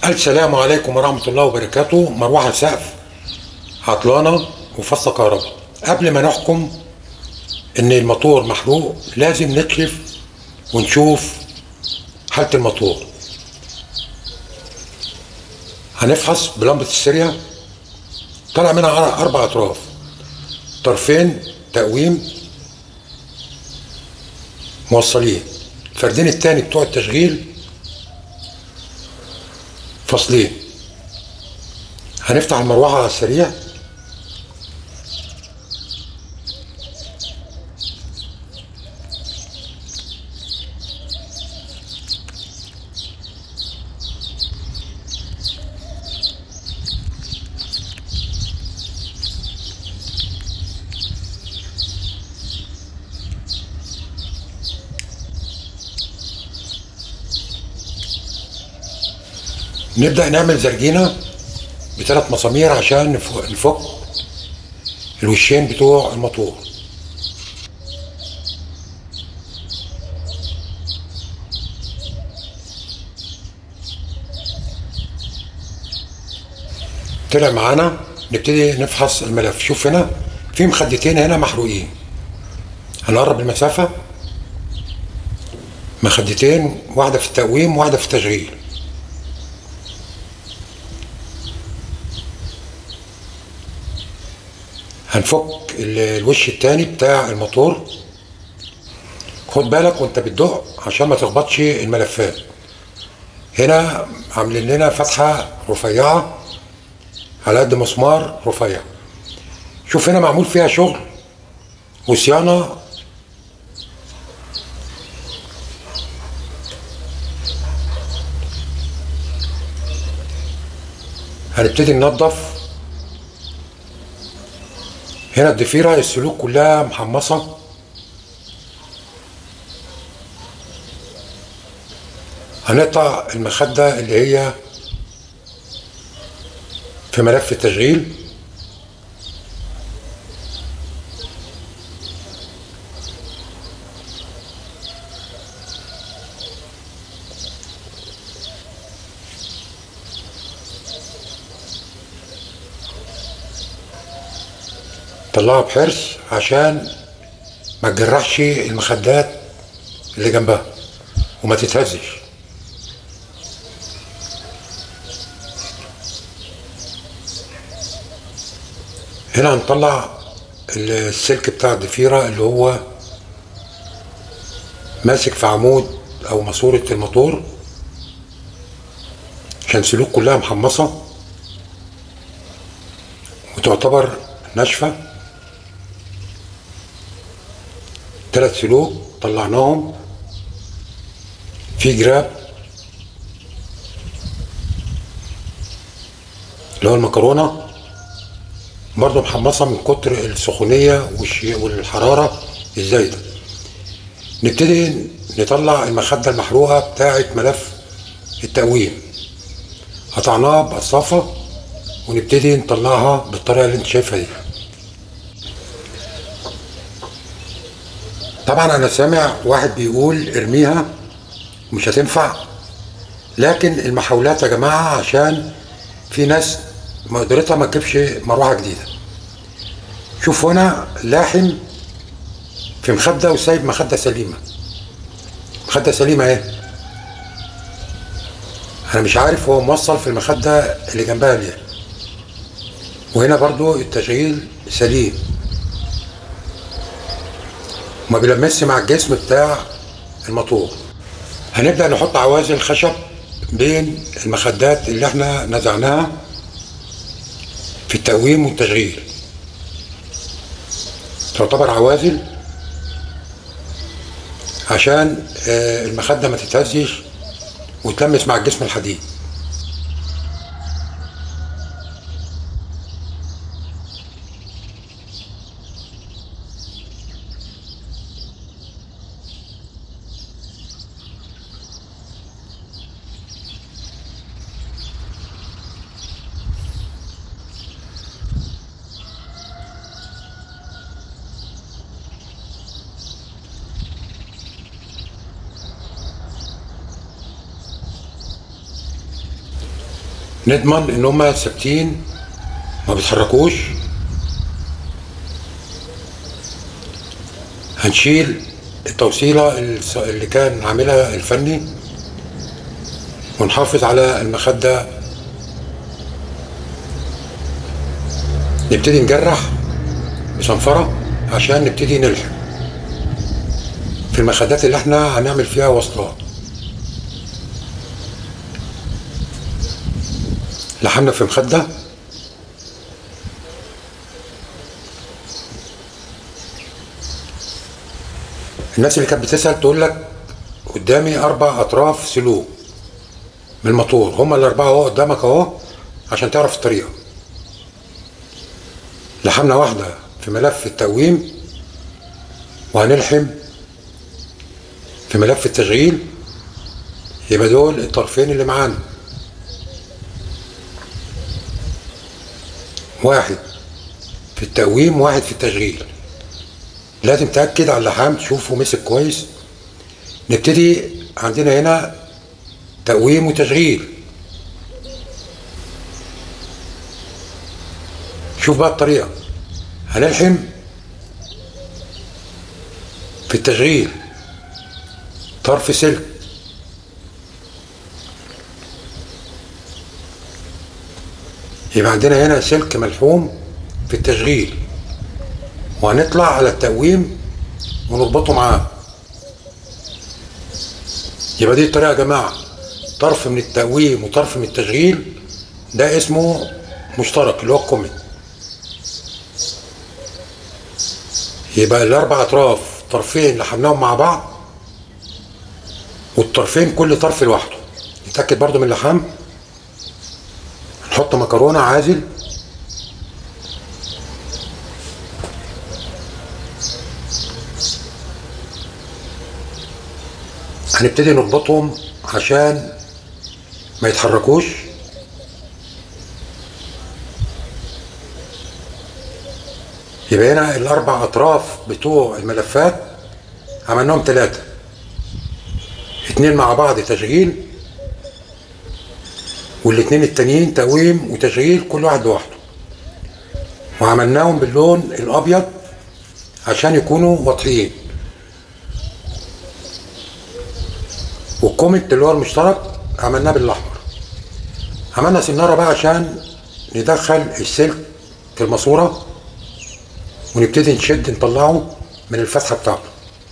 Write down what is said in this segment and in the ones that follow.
السلام عليكم ورحمة الله وبركاته مروحة سقف عطلانة وفصل كهرباء قبل ما نحكم ان الموتور محروق لازم نكشف ونشوف حالة الموتور هنفحص بلمبة السيريا طلع منها أربع أطراف طرفين تقويم موصلين الفردين التاني بتوع التشغيل فاصلين هنفتح المروحة على السريع نبدأ نعمل زرجينة بثلاث مسامير عشان نف- نفك الوشين بتوع الموتور طلع معانا نبتدي نفحص الملف شوف هنا في مخدتين هنا محروقين هنقرب المسافة مخدتين واحدة في التقويم وواحدة في التشغيل هنفك ال- الوش التاني بتاع الموتور خد بالك وانت بتدق عشان ما تخبطش الملفات هنا عاملين لنا فتحة رفيعة على قد مسمار رفيع شوف هنا معمول فيها شغل وصيانة هنبتدي ننظف هنا الضفيرة السلوك كلها محمصة هنقطع المخدة اللي هي في ملف التشغيل طلعها بحرص عشان ما تجرحش المخدات اللي جنبها وما تتهزش هنا هنطلع السلك بتاع الضفيرة اللي هو ماسك في عمود او ماسورة الموتور عشان سلوك كلها محمصة وتعتبر ناشفة ثلاث سلوك طلعناهم في جراب اللي هو المكرونة برضه محمصة من كتر السخونية والش- والحرارة الزايدة نبتدي نطلع المخدة المحروقة بتاعة ملف التقويم قطعناها بقصافة ونبتدي نطلعها بالطريقة اللي انت شايفها دي طبعا انا سامع واحد بيقول ارميها مش هتنفع لكن المحاولات يا جماعة عشان في ناس مقدرتها ما تجيبش مروحة جديدة شوف هنا لاحم في مخدة وسايب مخدة سليمة مخدة سليمة اهي انا مش عارف هو موصل في المخدة اللي جنبها ليه وهنا برضو التشغيل سليم ما بيلمسش مع الجسم بتاع الموتور هنبدأ نحط عوازل خشب بين المخدات اللي احنا نزعناها في التقويم والتشغيل تعتبر عوازل عشان آه، المخدة ما تتهزش وتلمس مع الجسم الحديد نضمن ان هما ثابتين ما بيتحركوش هنشيل التوصيلة الس- اللي كان عاملها الفني ونحافظ على المخدة نبتدي نجرح بصنفرة عشان نبتدي نلحم في المخدات اللي احنا هنعمل فيها وصلات لحمنا في مخدة الناس اللي كانت بتسأل تقول لك قدامي أربع أطراف سلوك من الموتور هما الأربعة أهو قدامك أهو عشان تعرف الطريقة لحمنا واحدة في ملف التقويم وهنلحم في ملف التشغيل يبقى دول الطرفين اللي معانا واحد في التقويم واحد في التشغيل لازم تأكد على اللحام تشوفه مسك كويس نبتدي عندنا هنا تقويم وتشغيل شوف بقى الطريقة هنلحم في التشغيل طرف سلك يبقى عندنا هنا سلك ملحوم في التشغيل وهنطلع على التقويم ونربطه معاه يبقى دي الطريقة يا جماعة طرف من التقويم وطرف من التشغيل ده اسمه مشترك اللي هو الكومنت يبقى الأربع أطراف طرفين لحمناهم مع بعض والطرفين كل طرف لوحده نتأكد برضو من اللحام نحط مكرونة عازل هنبتدي نربطهم عشان ما يتحركوش يبقى هنا الأربع أطراف بتوع الملفات عملناهم ثلاثة اتنين مع بعض تشغيل والاتنين التانيين تقويم وتشغيل كل واحد لوحده وعملناهم باللون الأبيض عشان يكونوا واضحين والكومنت اللي هو المشترك عملناه بالاحمر عملنا سناره بقى عشان ندخل السلك في الماسوره ونبتدي نشد نطلعه من الفتحه بتاعته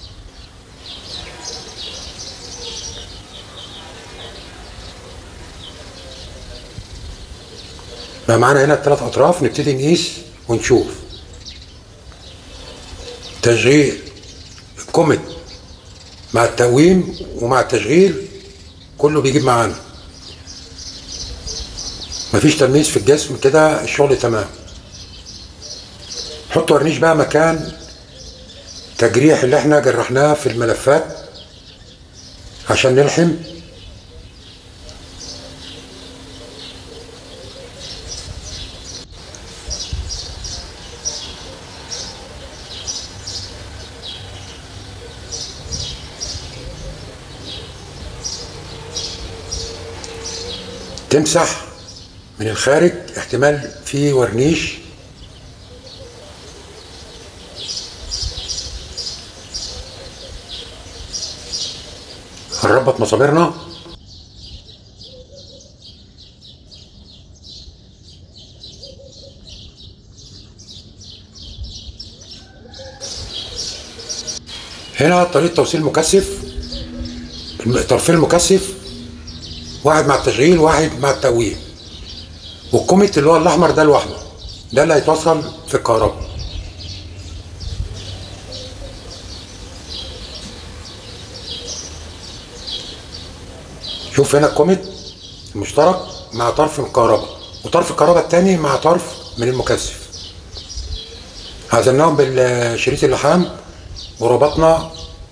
بقى معانا هنا الثلاث اطراف نبتدي نقيس ونشوف تشغيل الكومنت مع التقويم ومع التشغيل كله بيجيب معانا مفيش تلميس في الجسم كده الشغل تمام حط ورنيش بقى مكان تجريح اللي احنا جرحناه في الملفات عشان نلحم تمسح من الخارج احتمال في ورنيش هنربط مساميرنا هنا طريقة توصيل مكثف طرفين المكثف واحد مع التشغيل واحد مع التقويم والكوميت اللي هو الاحمر ده لوحده ده اللي هيتوصل في الكهرباء شوف هنا الكوميت المشترك مع طرف من الكهرباء وطرف الكهرباء التاني مع طرف من المكثف عزلناهم بالشريط اللحام وربطنا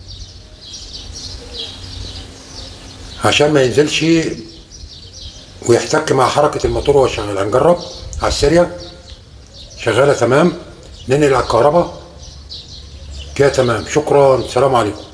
عشان ما ينزلش ويحتك مع حركة الموتور وهو شغال هنجرب على السريع شغالة تمام ننقل على الكهرباء كده تمام شكرا سلام عليكم